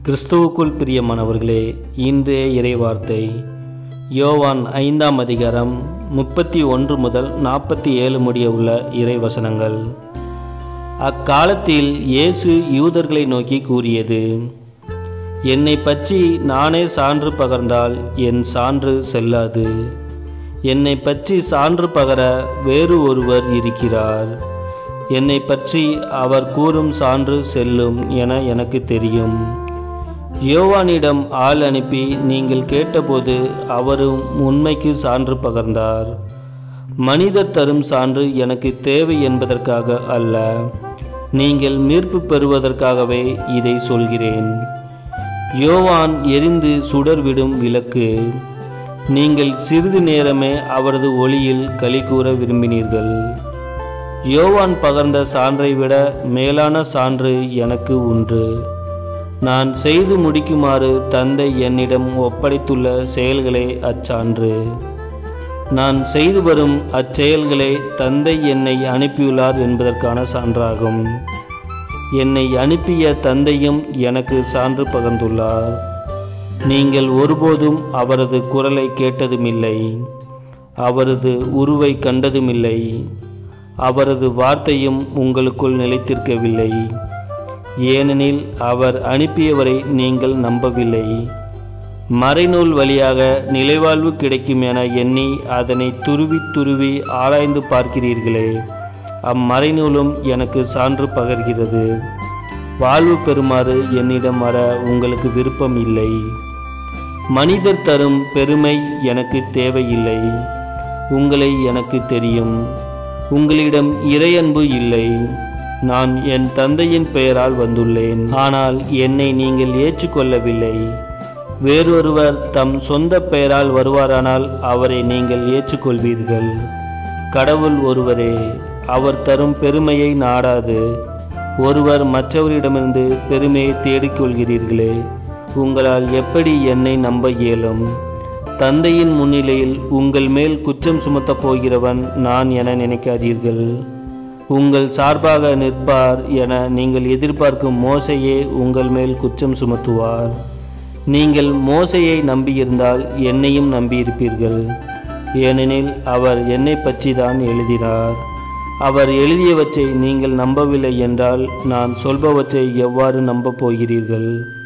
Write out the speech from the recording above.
கிறிஸ்துவுக்குள் பிரியமானவர்களே இன்றைய இறைவார்த்தை யோவான் ஐந்தாம் அதிகாரம் முப்பத்தி ஒன்று முதல் நாற்பத்தி ஏழு முடிய உள்ள இறைவசனங்கள் அக்காலத்தில் இயேசு யூதர்களை நோக்கி கூறியது என்னை பற்றி நானே சான்று பகர்ந்தால் என் சான்று செல்லாது என்னை பற்றி சான்று பகர வேறு ஒருவர் இருக்கிறார் என்னை பற்றி அவர் கூறும் சான்று செல்லும் என எனக்கு தெரியும் யோவானிடம் ஆள் அனுப்பி நீங்கள் கேட்டபோது அவரும் உண்மைக்கு சான்று பகர்ந்தார் மனிதர் தரும் சான்று எனக்கு தேவை என்பதற்காக அல்ல நீங்கள் மீட்பு பெறுவதற்காகவே இதை சொல்கிறேன் யோவான் எரிந்து சுடர்விடும் விளக்கு நீங்கள் சிறிது நேரமே அவரது ஒளியில் களி கூற விரும்பினீர்கள் யோவான் பகர்ந்த சான்றை விட மேலான சான்று எனக்கு உண்டு நான் செய்து முடிக்குமாறு தந்தை என்னிடம் ஒப்படைத்துள்ள செயல்களே அச்சான்று நான் செய்து வரும் அச்செயல்களே தந்தை என்னை அனுப்பியுள்ளார் என்பதற்கான சான்றாகும் என்னை அனுப்பிய தந்தையும் எனக்கு சான்று பகர்ந்துள்ளார் நீங்கள் ஒருபோதும் அவரது குரலை கேட்டதுமில்லை அவரது உருவை கண்டதுமில்லை அவரது வார்த்தையும் உங்களுக்குள் நிலைத்திருக்கவில்லை ஏனெனில் அவர் அனுப்பியவரை நீங்கள் நம்பவில்லை மறைநூல் வழியாக நிலைவாழ்வு கிடைக்கும் என எண்ணி அதனை துருவி துருவி ஆராய்ந்து பார்க்கிறீர்களே அம்மறைநூலும் எனக்கு சான்று பகர்கிறது வாழ்வு பெறுமாறு என்னிடம் வர உங்களுக்கு விருப்பம் இல்லை மனிதர் தரும் பெருமை எனக்கு தேவையில்லை உங்களை எனக்கு தெரியும் உங்களிடம் இறையன்பு இல்லை நான் என் தந்தையின் பெயரால் வந்துள்ளேன் ஆனால் என்னை நீங்கள் ஏற்றுக்கொள்ளவில்லை வேறொருவர் தம் சொந்த பெயரால் வருவாரானால் அவரை நீங்கள் ஏற்றுக்கொள்வீர்கள் கடவுள் ஒருவரே அவர் தரும் பெருமையை நாடாது ஒருவர் மற்றவரிடமிருந்து பெருமையை தேடிக்கொள்கிறீர்களே உங்களால் எப்படி என்னை நம்ப இயலும் தந்தையின் முன்னிலையில் உங்கள் மேல் குற்றம் சுமத்தப் போகிறவன் நான் என நினைக்காதீர்கள் உங்கள் சார்பாக நிற்பார் என நீங்கள் எதிர்பார்க்கும் மோசையே உங்கள் மேல் குற்றம் சுமத்துவார் நீங்கள் மோசையை நம்பியிருந்தால் என்னையும் நம்பியிருப்பீர்கள் ஏனெனில் அவர் என்னை பற்றி தான் எழுதினார் அவர் எழுதியவற்றை நீங்கள் நம்பவில்லை என்றால் நான் சொல்பவற்றை எவ்வாறு நம்பப் போகிறீர்கள்